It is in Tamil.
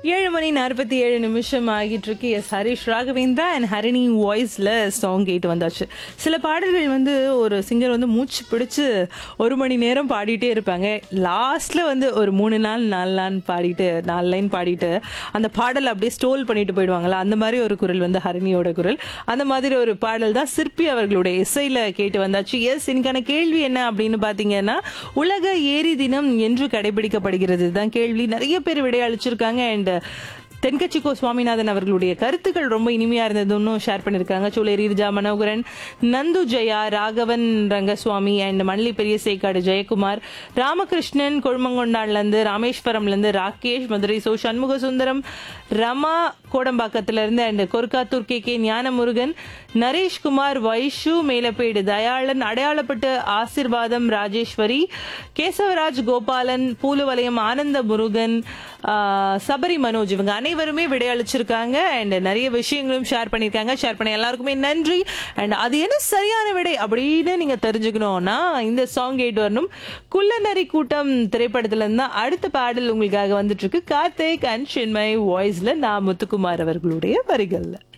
ஏழு மணி நாற்பத்தி ஏழு நிமிஷம் ஆகிட்டு இருக்கு எஸ் ஹரிஷ் ராகவேந்திரா அண்ட் ஹரிணி வாய்ஸ்ல சாங் கேட்டு வந்தாச்சு சில பாடல்கள் வந்து ஒரு சிங்கர் வந்து மூச்சு பிடிச்சு ஒரு மணி நேரம் பாடிட்டே இருப்பாங்க லாஸ்ட்ல வந்து ஒரு மூணு நாள் நாலு நாள் பாடிட்டு நாலு லைன் பாடிட்டு அந்த பாடல் அப்படியே ஸ்டோல் பண்ணிட்டு போயிடுவாங்களா அந்த மாதிரி ஒரு குரல் வந்து ஹரிணியோட குரல் அந்த மாதிரி ஒரு பாடல் தான் சிற்பி அவர்களுடைய இசையில கேட்டு வந்தாச்சு எஸ் இன்னைக்கான கேள்வி என்ன அப்படின்னு பாத்தீங்கன்னா உலக ஏரி தினம் என்று கடைபிடிக்கப்படுகிறது தான் கேள்வி நிறைய பேர் விடையளிச்சிருக்காங்க அண்ட் தென்கட்சிக்கோ சுவாமிநாதன் அவர்களுடைய கருத்துக்கள் ரொம்ப இனிமையா இருந்ததுன்னு ஷேர் பண்ணிருக்காங்க சூளேரி ரிஜா மனோகரன் நந்து ஜெயா ராகவன் ரங்கசுவாமி அண்ட் மல்லி பெரிய சேக்காடு ஜெயக்குமார் ராமகிருஷ்ணன் கொழுமங்கொண்டான்ல இருந்து ராமேஸ்வரம்ல இருந்து ராகேஷ் மதுரை சோ சண்முக சுந்தரம் ரமா கோடம்பாக்கத்துல இருந்து and Korkkathur K K Gnanamurugan Nareshkumar Vaishu Melapedu Dhayalan Adayalapattu Asirvatham Rajeswari Kesavaraj Gopalan பூலுவலயம் ஆனந்த முருகன் ஆஹ், சபரி மனோஜ் இவங்க அனைவருமே விடையளிச்சிருக்காங்க அண்ட் நிறைய விஷயங்களும் ஷேர் பண்ணியிருக்காங்க ஷேர் பண்ண எல்லாருக்குமே நன்றி அண்ட் அது என்ன சரியான விடை அப்படின்னு நீங்க தெரிஞ்சுக்கணும்னா இந்த சாங் கேட்டு வரணும் குள்ளநரி கூட்டம் திரைப்படத்துல இருந்து தான் அடுத்த பாடல் உங்களுக்காக வந்துட்டு இருக்கு கார்த்திக் அண்ட் சின்மை வாய்ஸ்ல நான் முத்துக்குமார் அவர்களுடைய வரிகள்ல